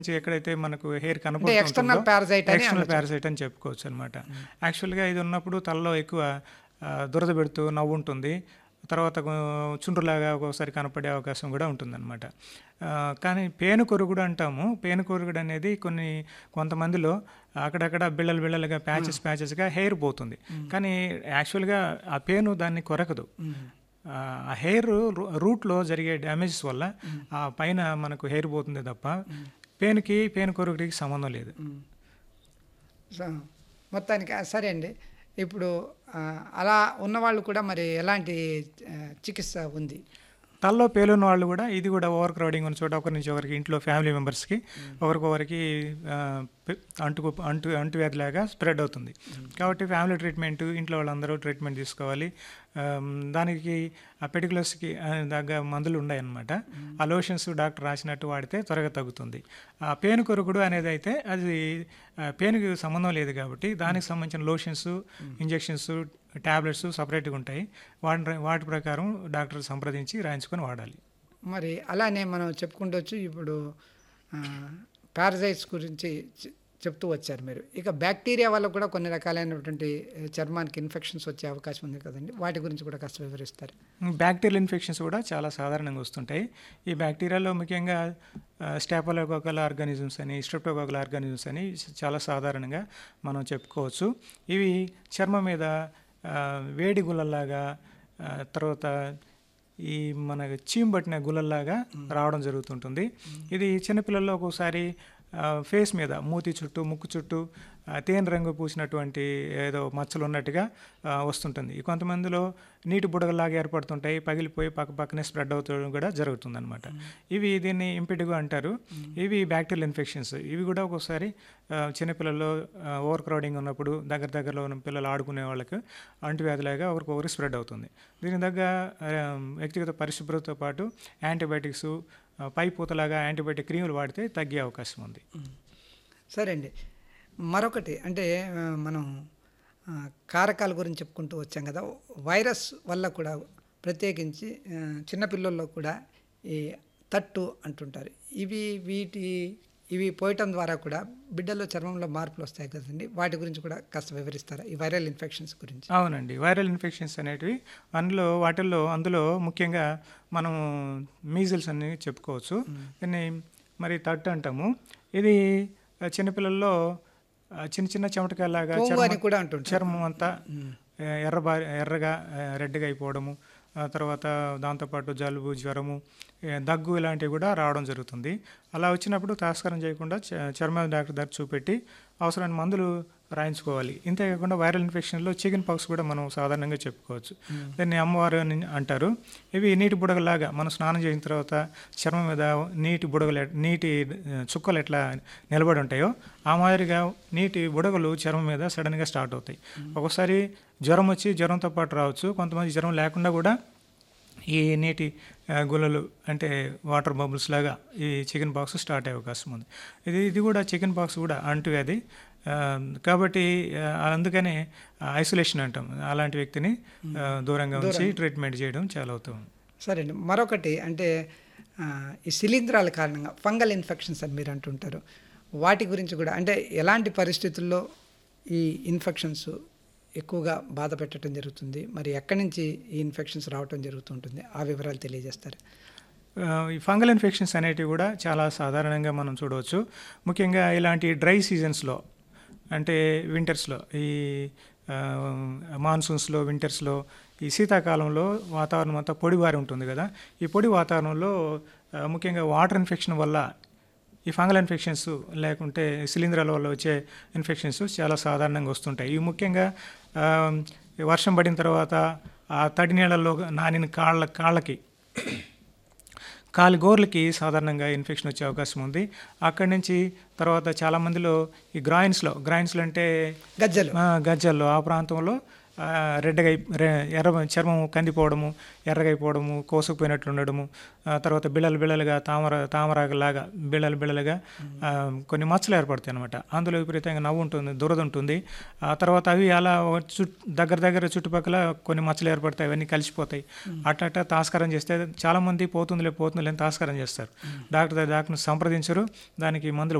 నుంచి ఎక్కడైతే మనకు హెయిర్ అంటే కనపడుతుంటుందో ఎక్స్టర్నల్ పారసైట్ అని ఎక్స్టర్నల్ అనొచ్చు. పారసైట్ అని చెప్పుకోవచ్చు అనమాట యాక్చువల్గా ఇది ఉన్నప్పుడు తలలో ఎక్కువ ఆ, దురద పెడుతూ నవ్వు ఉంటుంది తర్వాత కొ- చుండ్రులాగా ఒక్కోసారి కనపడే అవకాశం కూడా ఉంటుందన్నమాట ఆ, కానీ పేను కొరుగుడు అంటాము పేను కొరుగుడు అనేది కొన్ని కొంతమందిలో అక్కడక్కడ బిళ్ళలు బిళ్ళలుగా ప్యాచెస్ ప్యాచెస్గా హెయిర్ పోతుంది కానీ యాక్చువల్గా ఆ పేను దాన్ని కొరకదు ఆ ఆ హెయిర్ రూ- రూట్లో జరిగే డ్యామేజెస్ వల్ల ఆ పైన మనకు హెయిర్ పోతుంది తప్ప పేనుకి పేను కొరుగుడికి సంబంధం లేదు సో, మొత్తానికి ఆ, సరే అండి ఇప్పుడు ఆ, అలా ఉన్నవాళ్ళు కూడా మరి ఎలాంటి ఆ, చికిత్స ఉంది తలలో పేలున్న వాళ్ళు కూడా ఇది కూడా ఓవర్ క్రౌడింగ్ ఉన్న చోట ఒకరి నుంచి ఒకరికి ఇంట్లో ఫ్యామిలీ మెంబర్స్కి ఒకరికొకరికి ఆ, పె- అంటుకు అంటు అంటువ్యాధిలాగా స్ప్రెడ్ అవుతుంది కాబట్టి ఫ్యామిలీ ట్రీట్మెంట్ ఇంట్లో వాళ్ళందరూ ట్రీట్మెంట్ తీసుకోవాలి ఆమ్, దానికి ఆ పెడికులర్స్కి దగ్గర మందులు ఉన్నాయన్నమాట ఆ లోషన్స్ డాక్టర్ రాసినట్టు వాడితే త్వరగా తగ్గుతుంది ఆ పేను కొరుకుడు అనేది అయితే అది ఆ, పేనుకి సంబంధం లేదు కాబట్టి దానికి సంబంధించిన లోషన్స్ ఇంజెక్షన్స్ ట్యాబ్లెట్స్ సపరేట్గా ఉంటాయి వాటి వాటి ప్రకారం డాక్టర్ సంప్రదించి రాయించుకొని వాడాలి మరి అలానే మనం చెప్పుకుంటవచ్చు ఇప్పుడు పారసైట్స్ గురించి చె- చెప్తూ వచ్చారు మీరు ఇక బ్యాక్టీరియా వల్ల కూడా కొన్ని రకాలైనటువంటి ఆ, చర్మానికి ఇన్ఫెక్షన్స్ వచ్చే అవకాశం ఉంది కదండి వాటి గురించి కూడా కాస్త వివరిస్తారు బ్యాక్టీరియల్ ఇన్ఫెక్షన్స్ కూడా చాలా సాధారణంగా వస్తుంటాయి ఈ బ్యాక్టీరియాలో ముఖ్యంగా స్టాపలోకోకల్ ఆర్గానిజమ్స్ అని స్ట్రిప్టోకోకల్ ఆర్గానిజమ్స్ అని చాలా సాధారణంగా మనం చెప్పుకోవచ్చు ఇవి చర్మం మీద ఆ, వేడి గుల్లల్లాగా ఆ, తర్వాత ఈ మన చీమ్ పట్టిన గుల్లల్లాగా రావడం జరుగుతుంటుంది ఇది చిన్నపిల్లల్లో ఒక్కోసారి ఆ, ఫేస్ మీద మూతి చుట్టూ ముక్కు చుట్టూ ఆ, తేనె రంగు పూసినటువంటి ఏదో మచ్చలు ఉన్నట్టుగా ఆ, వస్తుంటుంది ఈ కొంతమందిలో నీటి బుడగలాగా ఏర్పడుతుంటాయి పగిలిపోయి పక్క పక్కనే స్ప్రెడ్ అవుతూ కూడా జరుగుతుందన్నమాట ఇవి దీన్ని ఇంపిటిగో అంటారు ఇవి బ్యాక్టీరియల్ ఇన్ఫెక్షన్స్ ఇవి కూడా ఒక్కోసారి ఆ, చిన్నపిల్లల్లో ఓవర్ క్రౌడింగ్ ఉన్నప్పుడు దగ్గర దగ్గరలో ఉన్న పిల్లలు ఆడుకునే వాళ్ళకి అంటువ్యాధిలాగా ఒకరికొకరు స్ప్రెడ్ అవుతుంది దీని దగ్గర ఆ, వ్యక్తిగత పరిశుభ్రతతో పాటు యాంటీబయాటిక్స్ ఆ, పై పూతలాగా యాంటీబయాటిక్ క్రీములు వాడితే తగ్గే అవకాశం ఉంది సరే అండి మరొకటి అంటే ఆ, మనం ఆ, కారకాల గురించి చెప్పుకుంటూ వచ్చాం కదా వైరస్ వల్ల కూడా ప్రత్యేకించి ఆ, చిన్నపిల్లల్లో కూడా ఈ తట్టు అంటుంటారు ఇవి వీటి ఇవి పోయటం ద్వారా కూడా బిడ్డల్లో చర్మంలో మార్పులు వస్తాయి కదండి వాటి గురించి కూడా కాస్త వివరిస్తారా ఈ వైరల్ ఇన్ఫెక్షన్స్ గురించి అవునండి వైరల్ ఇన్ఫెక్షన్స్ అనేటివి అందులో వాటిల్లో అందులో ముఖ్యంగా మనం మీజిల్స్ అని చెప్పుకోవచ్చు దీన్ని మరి తట్టు అంటాము ఇది ఆ, చిన్నపిల్లల్లో ఆ, చిన్న చిన్న చెమటకాయలాగా పొంగు చర్మం- అని కూడా అంటుంటారు. చర్మం అంతా ఆ, ఎర్రబా ఎర్రగా ఆ, రెడ్గా అయిపోవడము ఆ తర్వాత దాంతోపాటు జలుబు జ్వరము ఏ, దగ్గు ఇలాంటివి కూడా రావడం జరుగుతుంది అలా వచ్చినప్పుడు తాస్కరం చేయకుండా చ- చర్మ డాక్టర్ దగ్గర చూపెట్టి అవసరమైన మందులు రాయించుకోవాలి ఇంతేకాకుండా వైరల్ ఇన్ఫెక్షన్లో చికెన్ పాక్స్ కూడా మనం సాధారణంగా చెప్పుకోవచ్చు దాన్ని అమ్మవారు అని అంటారు ఇవి నీటి బుడగలాగా మనం స్నానం చేసిన తర్వాత చర్మం మీద నీటి బుడగలు ఎట్- నీటి ఆ, చుక్కలు ఎట్లా నిలబడి ఉంటాయో ఆ మాదిరిగా నీటి బుడగలు చర్మం మీద సడన్గా స్టార్ట్ అవుతాయి ఒక్కోసారి జ్వరం వచ్చి జ్వరంతో పాటు రావచ్చు కొంతమంది జ్వరం లేకుండా కూడా ఈ నీటి ఆ, గుల్లలు అంటే వాటర్ బబుల్స్ లాగా ఈ చికెన్ బాక్స్ స్టార్ట్ అయ్యే అవకాశం ఉంది ఇది ఇది కూడా చికెన్ బాక్స్ కూడా అంటువ్యాధి ఆ, కాబట్టి ఆ, అందుకనే ఐసోలేషన్ అంటాం అలాంటి వ్యక్తిని ఆ, దూరంగా ఉంచి ట్రీట్మెంట్ చేయడం చాలా అవుతుంది సరే అండి మరొకటి అంటే ఆ, ఈ శిలీంధ్రాల కారణంగా ఫంగల్ ఇన్ఫెక్షన్స్ అని మీరు అంటుంటారు వాటి గురించి కూడా అంటే ఎలాంటి పరిస్థితుల్లో ఈ ఇన్ఫెక్షన్స్ ఎక్కువగా బాధ పెట్టడం జరుగుతుంది మరి ఎక్కడి నుంచి ఈ ఇన్ఫెక్షన్స్ రావటం జరుగుతుంటుంది ఆ వివరాలు తెలియజేస్తారు ఆ, ఈ ఫంగల్ ఇన్ఫెక్షన్స్ అనేటివి కూడా చాలా సాధారణంగా మనం చూడవచ్చు ముఖ్యంగా ఇలాంటి డ్రై సీజన్స్లో అంటే వింటర్స్లో ఈ మాన్సూన్స్లో వింటర్స్లో ఈ శీతాకాలంలో వాతావరణం అంతా పొడివారి ఉంటుంది కదా ఈ పొడి వాతావరణంలో ఆ, ముఖ్యంగా వాటర్ ఇన్ఫెక్షన్ వల్ల ఈ ఫంగల్ ఇన్ఫెక్షన్స్ లేకుంటే శిలీంధ్రాల వల్ల వచ్చే ఇన్ఫెక్షన్స్ చాలా సాధారణంగా వస్తుంటాయి ఇవి ముఖ్యంగా ఆ, ఈ వర్షం పడిన తర్వాత ఆ తడి నీళ్ళల్లో నానిన కాళ్ళ కాళ్ళకి కాలి గోర్లకి సాధారణంగా ఇన్ఫెక్షన్ వచ్చే అవకాశం ఉంది అక్కడి నుంచి తర్వాత చాలామందిలో ఈ గ్రాయిన్స్లో గ్రాయిన్స్లో అంటే గజ్జలు ఆ, గజ్జల్లో ఆ ప్రాంతంలో ఆ, రెడ్డగా అయి- రె- ఎర్ర చర్మం కందిపోవడము ఎర్రగైపోవడము కోసుకుపోయినట్లు ఉండడము ఆ తర్వాత బిళ్ళలు బిళ్ళలుగా తామర తామరాకులాగా బిళ్ళలు బిళ్ళలుగా ఆ, కొన్ని మచ్చలు ఏర్పడతాయి అనమాట అందులో విపరీతంగా నవ్వు ఉంటుంది దురద ఉంటుంది ఆ తర్వాత అవి అలా ఒక చుట్ దగ్గర దగ్గర చుట్టుపక్కల కొన్ని మచ్చలు ఏర్పడతాయి అవన్నీ కలిసిపోతాయి అట్లా అట్లా తాస్కారం చేస్తే చాలామంది పోతుందిలే పోతుందిలే అని తాస్కారం చేస్తారు డాక్టర్ దగ్గర డాక్టర్ని సంప్రదించరు దానికి మందులు